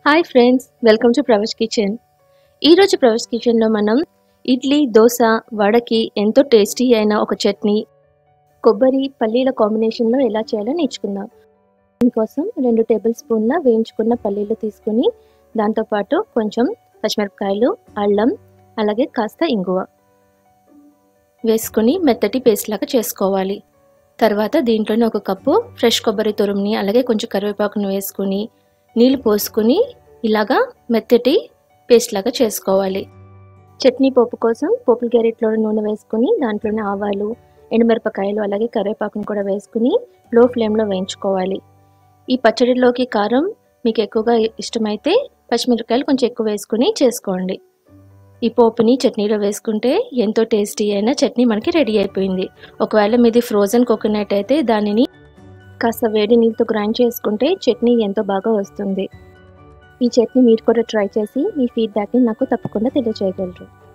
hi friends welcome to Pravesh kitchen ఈరోజు ప్రవేశ్ కిచెన్లో మనం ఇడ్లీ దోశ వడకి ఎంతో టేస్టీ అయిన ఒక చట్నీ కొబ్బరి పల్లీల కాంబినేషన్లో ఎలా చేయాలో నేర్చుకుందాం దీనికోసం రెండు టేబుల్ స్పూన్ల వేయించుకున్న పల్లీలు తీసుకుని దాంతోపాటు కొంచెం పచ్చిమిరపకాయలు అల్లం అలాగే కాస్త ఇంగువ వేసుకుని మెత్తటి పేస్ట్ లాగా చేసుకోవాలి తర్వాత దీంట్లోనే ఒక కప్పు ఫ్రెష్ కొబ్బరి తురుముని అలాగే కొంచెం కరివేపాకుని వేసుకుని నీళ్ళు పోసుకుని ఇలాగా మెత్తటి పేస్ట్ లాగా చేసుకోవాలి చట్నీ పోపు కోసం పోపుల క్యారెట్లో నూనె వేసుకుని దాంట్లోనే ఆవాలు ఎండుమిరపకాయలు అలాగే కరివేపాకును కూడా వేసుకుని లో ఫ్లేమ్లో వేయించుకోవాలి ఈ పచ్చడిలోకి కారం మీకు ఎక్కువగా ఇష్టమైతే పచ్చిమిరపకాయలు కొంచెం ఎక్కువ వేసుకుని చేసుకోండి ఈ పోపుని చట్నీలో వేసుకుంటే ఎంతో టేస్టీ అయిన చట్నీ మనకి రెడీ అయిపోయింది ఒకవేళ మీది ఫ్రోజన్ కోకోనట్ అయితే దానిని కాస్త వేడి నీళ్ళతో గ్రైండ్ చేసుకుంటే చట్నీ ఎంతో బాగా వస్తుంది ఈ చట్నీ మీరు కూడా ట్రై చేసి మీ ఫీడ్బ్యాక్ని నాకు తప్పకుండా తెలియజేయగలరు